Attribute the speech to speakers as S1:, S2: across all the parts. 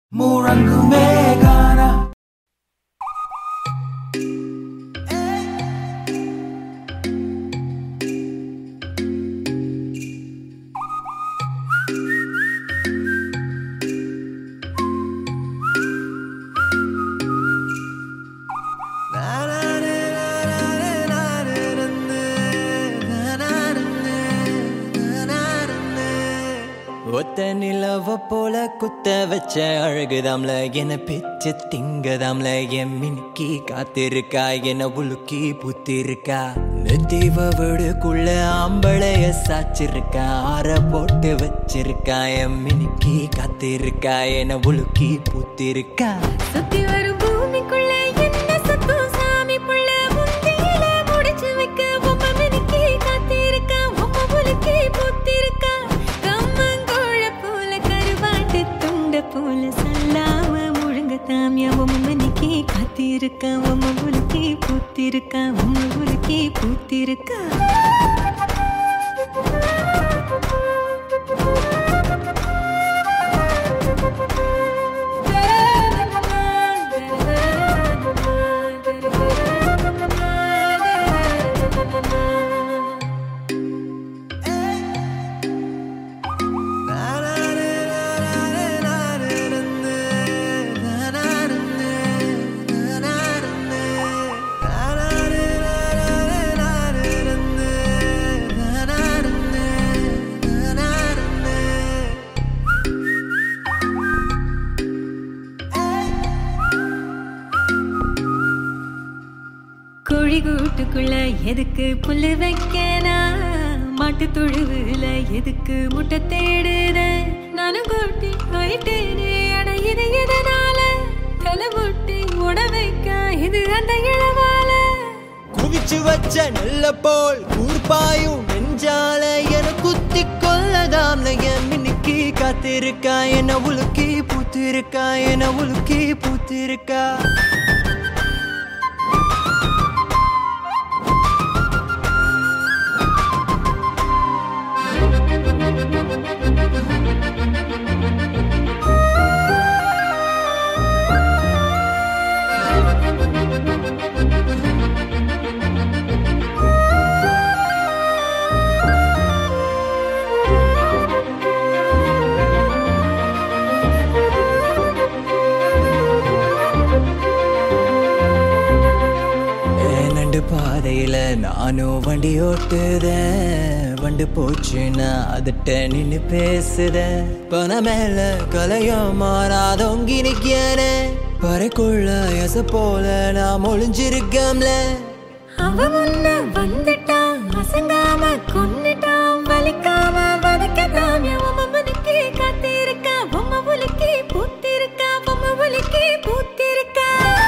S1: முழங்குமே கானா
S2: ஒத்த நிலவ போல குத்த வச்ச அழகுதாம்ல என பிச்சு திங்கதாம்ல என் மினுக்கி காத்திருக்கா என உலுக்கி புத்திருக்கா நெத்தீவ வீடுக்குள்ள ஆம்பளைய சாச்சிருக்கா ஆற போட்டு வச்சிருக்கா என் மினுக்கி காத்திருக்கா என உலுக்கி புத்திருக்கா
S3: சுத்தி வரும் பூமிக்குள்ள என்ன சத்தம் சாமி புள்ள முந்தியில முடிச்சு வைக்க உம்ம மினுக்கி காத்திருக்கா உம்ம முலுக்கி பூத்திருக்கா கம்மங்கோழ போல கருவாட்டு துண்ட போல சொல்லாம முழுங்க தாமியா உம்ம மினுக்கி காத்திருக்கா உம்ம முலுக்கி பூத்திருக்கா உம்ம முலுக்கி பூத்திருக்கா கோழி கூட்டுக்குள்ள எதுக்கு புல்லு வைக்கனா மாட்டு தொழுவுல எதுக்கு முட்டை தேடுத நானும் கூட்டி ஆயிட்டேனே அட இது எதனால தலை முட்டி உட வைக்க இது அந்த இளவால
S2: குவிச்சு வச்ச நெல்ல போல் கூர்பாயும் நெஞ்சால என குத்தி கொள்ளதாம்ல என் மினுக்கி காத்திருக்கா என உலுக்கி பூத்திருக்கா என உலுக்கி பூத்திருக்கா ஏன் நண்டு பாதையில நானும் வண்டி ஓட்டுதேன் வண்டு போச்சுன்னா அதட்ட நின்னு பேசுதேன் பண மேல கலையும் மாறாதொங்கி நிக்கிறே பறைக்குள்ள எச போல நான் ஒளிஞ்சிருக்கம்ல
S3: அவ முன்ன வந்துட்டான் அசங்காம கொன்னுட்டான் வலிக்காம வதக்கதாம் உம்ம முலுக்கி காத்திருக்கா உம்ம முலுக்கி பூத்திருக்கா உம்ம முலுக்கி பூத்திருக்கா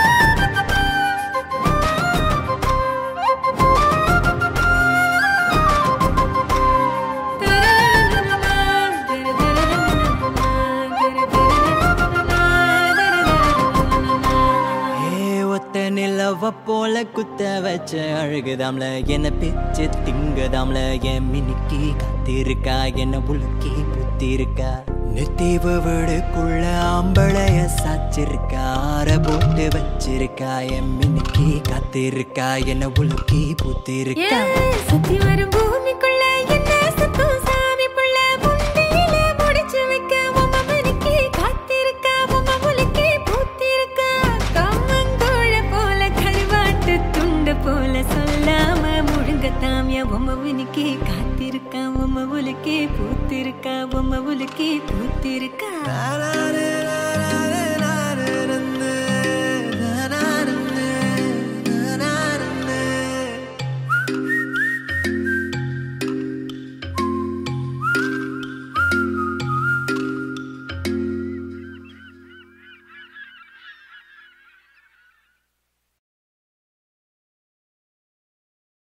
S2: ஏ ஒத்த நிலவ போல குத்த வச்ச அழகுதாம்ல என்ன பிச்சு திங்கதாம்ல என் மினுக்கி காத்திருக்கா என்ன உலுக்கி புத்திருக்கா நெத்தீவு வீடுக்குள்ள ஆம்பளைய சாச்சிருக்கா ஆற போட்டு வச்சிருக்கா என் மினுக்கி காத்திருக்கா என்ன உலுக்கி புத்திருக்கா
S3: ஏன் சுத்தி வரும் பூமிக்குள்ள என்ன சத்தம் சாமி புள்ள முந்தியில முடிச்சு வைக்க உம்ம மணிக்கு காத்திருக்கா உம்ம முலுக்கி பூத்திருக்கா கம்மங்கோழ போல கருவாட்டு துண்டு போல சொல்லாம முழுங்க தாமியா உம்ம மணிக்கு காத்திருக்கா உம்ம முலுக்கி பூத்திருக்கா உம்ம முலுக்கி பூத்திருக்கா
S2: நானே